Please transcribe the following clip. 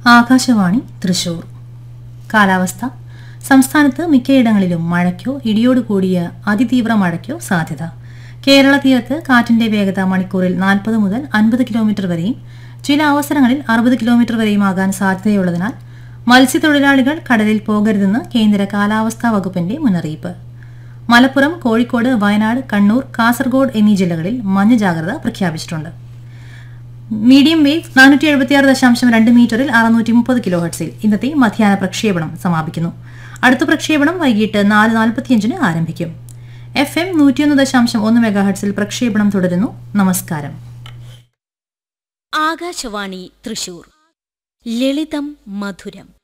ആകാശവാണി തൃശൂർ കാലാവസ്ഥ സംസ്ഥാനത്ത് മിക്കയിടങ്ങളിലും മഴയ്ക്കോ ഇടിയോട് കൂടിയ അതിതീവ്ര മഴയ്ക്കോ സാധ്യത കേരള തീരത്ത് കാറ്റിന്റെ വേഗത മണിക്കൂറിൽ നാൽപ്പത് മുതൽ അൻപത് കിലോമീറ്റർ വരെയും ചില അവസരങ്ങളിൽ അറുപത് കിലോമീറ്റർ വരെയും ആകാൻ സാധ്യതയുള്ളതിനാൽ മത്സ്യത്തൊഴിലാളികൾ കടലിൽ പോകരുതെന്ന് കേന്ദ്ര കാലാവസ്ഥാ വകുപ്പിന്റെ മുന്നറിയിപ്പ് മലപ്പുറം കോഴിക്കോട് വയനാട് കണ്ണൂർ കാസർഗോഡ് എന്നീ ജില്ലകളിൽ മഞ്ഞ ജാഗ്രത പ്രഖ്യാപിച്ചിട്ടുണ്ട് മീഡിയം വേവ് നാനൂറ്റി എഴുപത്തിയാറ് ദശാംശം രണ്ട് മീറ്ററിൽ അറുന്നൂറ്റി മുപ്പത് കിലോ ഹെർട്സിൽ ഇന്നത്തെ മധ്യാഹ്ന പ്രക്ഷേപണം സമാപിക്കുന്നു അടുത്ത പ്രക്ഷേപണം വൈകിട്ട് നാല് നാൽപ്പത്തിയഞ്ചിന് ആരംഭിക്കും എഫ് എം നൂറ്റിയൊന്ന് ദശാംശം ഒന്ന് മെഗാ ഹെർട്സിൽ പ്രക്ഷേപണം തുടരുന്നു നമസ്കാരം ആകാശവാണി തൃശൂർ ലളിതം മധുരം